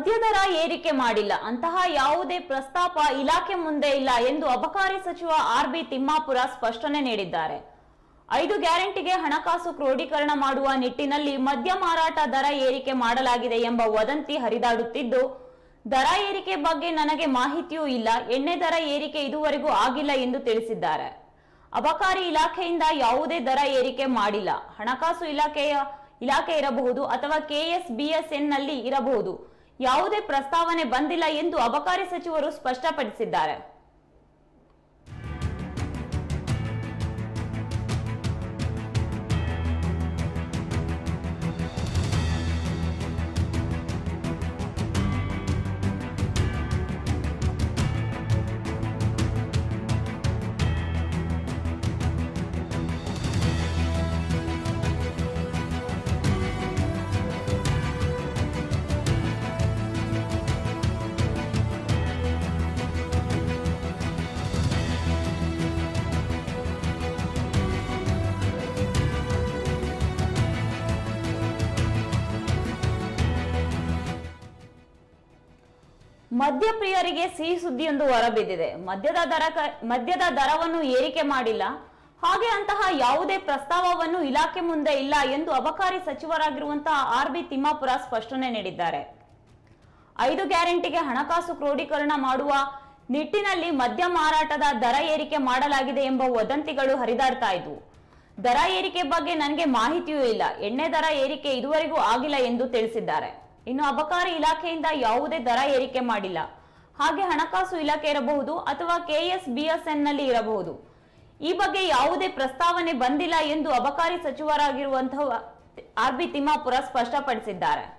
ಮದ್ಯದರ ಏರಿಕೆ ಮಾಡಿಲ್ಲ ಅಂತಹ ಯಾವುದೇ ಪ್ರಸ್ತಾಪ ಇಲಾಖೆ ಮುಂದೆ ಇಲ್ಲ ಎಂದು ಅಬಕಾರಿ ಸಚಿವ ಆರ್ ಬಿ ತಿಮ್ಮಾಪುರ ಸ್ಪಷ್ಟನೆ ನೀಡಿದ್ದಾರೆ ಐದು ಗ್ಯಾರಂಟಿಗೆ ಹಣಕಾಸು ಕ್ರೋಢೀಕರಣ ಮಾಡುವ ನಿಟ್ಟಿನಲ್ಲಿ ಮದ್ಯ ಮಾರಾಟ ದರ ಏರಿಕೆ ಮಾಡಲಾಗಿದೆ ಎಂಬ ವದಂತಿ ಹರಿದಾಡುತ್ತಿದ್ದು ದರ ಏರಿಕೆ ಬಗ್ಗೆ ನನಗೆ ಮಾಹಿತಿಯೂ ಇಲ್ಲ ಎಣ್ಣೆ ದರ ಏರಿಕೆ ಇದುವರೆಗೂ ಆಗಿಲ್ಲ ಎಂದು ತಿಳಿಸಿದ್ದಾರೆ ಅಬಕಾರಿ ಇಲಾಖೆಯಿಂದ ಯಾವುದೇ ದರ ಏರಿಕೆ ಮಾಡಿಲ್ಲ ಹಣಕಾಸು ಇಲಾಖೆಯ ಇಲಾಖೆ ಇರಬಹುದು ಅಥವಾ ಕೆಎಸ್ಬಿಎಸ್ಎನ್ ನಲ್ಲಿ ಇರಬಹುದು ಯಾವುದೇ ಪ್ರಸ್ತಾವನೆ ಬಂದಿಲ್ಲ ಎಂದು ಅಬಕಾರಿ ಸಚಿವರು ಸ್ಪಷ್ಟಪಡಿಸಿದ್ದಾರೆ ಮದ್ಯಪ್ರಿಯರಿಗೆ ಸಿಹಿ ಸುದ್ದಿಯೊಂದು ಹೊರಬಿದ್ದಿದೆ ಮದ್ಯದ ದರ ಕ- ಮದ್ಯದ ದರವನ್ನು ಏರಿಕೆ ಮಾಡಿಲ್ಲ ಹಾಗೆ ಅಂತಹ ಯಾವುದೇ ಪ್ರಸ್ತಾವವನ್ನು ಇಲಾಖೆ ಮುಂದೆ ಇಲ್ಲ ಎಂದು ಅಬಕಾರಿ ಸಚಿವರಾಗಿರುವಂತಹ ಆರ್ ಬಿ ತಿಮ್ಮಾಪುರ ಸ್ಪಷ್ಟನೆ ನೀಡಿದ್ದಾರೆ ಐದು ಗ್ಯಾರಂಟಿಗೆ ಹಣಕಾಸು ಕ್ರೋಢೀಕರಣ ಮಾಡುವ ನಿಟ್ಟಿನಲ್ಲಿ ಮದ್ಯ ಮಾರಾಟದ ದರ ಏರಿಕೆ ಮಾಡಲಾಗಿದೆ ಎಂಬ ವದಂತಿಗಳು ಹರಿದಾಡ್ತಾ ಇದ್ವು ದರ ಏರಿಕೆ ಬಗ್ಗೆ ನನಗೆ ಮಾಹಿತಿಯೂ ಇಲ್ಲ ಎಣ್ಣೆ ದರ ಏರಿಕೆ ಇದುವರೆಗೂ ಆಗಿಲ್ಲ ಎಂದು ತಿಳಿಸಿದ್ದಾರೆ ಇನ್ನು ಅಬಕಾರಿ ಇಲಾಖೆಯಿಂದ ಯಾವುದೇ ದರ ಏರಿಕೆ ಮಾಡಿಲ್ಲ ಹಾಗೆ ಹಣಕಾಸು ಇಲಾಖೆ ಇರಬಹುದು ಅಥವಾ ಕೆಎಸ್ಬಿಎಸ್ಎನ್ ನಲ್ಲಿ ಇರಬಹುದು ಈ ಬಗ್ಗೆ ಯಾವುದೇ ಪ್ರಸ್ತಾವನೆ ಬಂದಿಲ್ಲ ಎಂದು ಅಬಕಾರಿ ಸಚಿವರಾಗಿರುವಂತಹ ಆರ್ ಬಿ ತಿಮ್ಮಾಪುರ ಸ್ಪಷ್ಟಪಡಿಸಿದ್ದಾರೆ